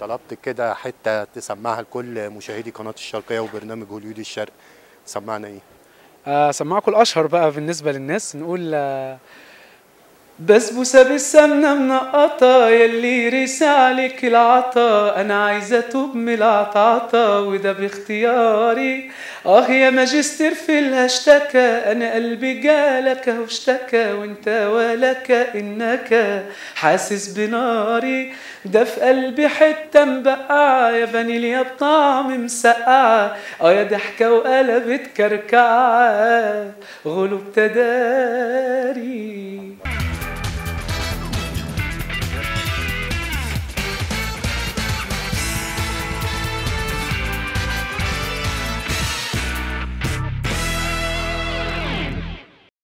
طلبت كده حته تسمعها لكل مشاهدي قناه الشرقيه وبرنامج هوليود الشرق سمعنا ايه آه، سمعكم الاشهر بقى بالنسبه للناس نقول آه، بسبوسه بالسمنه منقطه يلي رسى عليك العطا انا عايزه اتوب من العطعطه وده باختياري اه يا ماجستير في الهاشتكى انا قلبي جالك اهو اشتكى وانت ولك انك حاسس بناري ده في قلبي حته مبقعه يا فانيليا بطعم مسقعه اه يا ضحكه وقلبت كركعه غلوب تداري